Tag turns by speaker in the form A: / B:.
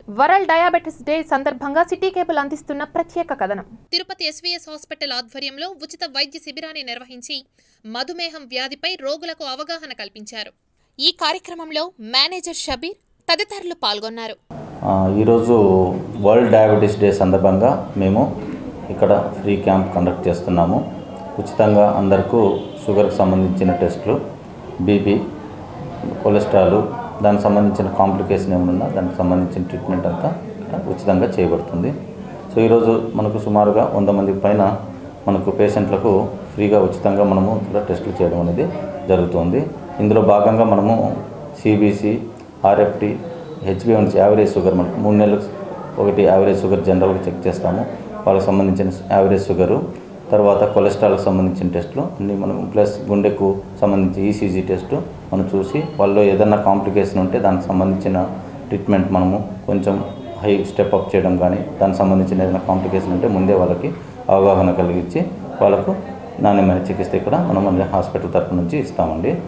A: world diabetes day సందర్భంగా city cable అందిస్తున్న ప్రత్యేక కథనం
B: తిరుపతి ఎస్వీఎస్ హాస్పిటల్ ఆధ్వర్యంలో ఉచిత వైద్య శిబిరాన్ని నిర్వహించి మధుమేహం వ్యాధిపై రోగులకు అవగాహన కల్పించారు ఈ కార్యక్రమంలో మేనేజర్ షబీర్ తదితరులు పాల్గొన్నారు
C: ఆ, ఈరోజు వరల్డ్ డయాబెటీస్ డే సందర్భంగా మేము ఇక్కడ ఫ్రీ క్యాంప్ కండక్ట్ చేస్తున్నాము ఉచితంగా అందరికీ షుగర్కి సంబంధించిన టెస్టులు బీపీ కొలెస్ట్రాల్ దానికి సంబంధించిన కాంప్లికేషన్ ఏమైనా దానికి సంబంధించిన ట్రీట్మెంట్ అంతా ఇక్కడ ఉచితంగా చేయబడుతుంది సో ఈరోజు మనకు సుమారుగా వంద మంది పైన మనకు పేషెంట్లకు ఫ్రీగా ఉచితంగా మనము ఇక్కడ టెస్టులు చేయడం అనేది జరుగుతుంది ఇందులో భాగంగా మనము CBC RFT HBNC average sugar మనకు మూడు నెలలకు ఒకటి యావరేజ్ షుగర్ జనరల్గా చెక్ చేస్తాము వాళ్ళకి సంబంధించిన యావరేజ్ షుగరు తర్వాత కొలెస్ట్రాల్కి సంబంధించిన టెస్టులు అన్నీ మనం ప్లస్ గుండెకు సంబంధించి ఈసీజీ టెస్టు మనం చూసి వాళ్ళు ఏదైనా కాంప్లికేషన్ ఉంటే దానికి సంబంధించిన ట్రీట్మెంట్ మనము కొంచెం హై స్టెప్ అప్ చేయడం కానీ దానికి సంబంధించిన ఏదైనా కాంప్లికేషన్ ఉంటే ముందే వాళ్ళకి అవగాహన కలిగించి వాళ్ళకు నాణ్యమైన చికిత్స ఇక్కడ మనం మన హాస్పిటల్ తరపు నుంచి ఇస్తామండి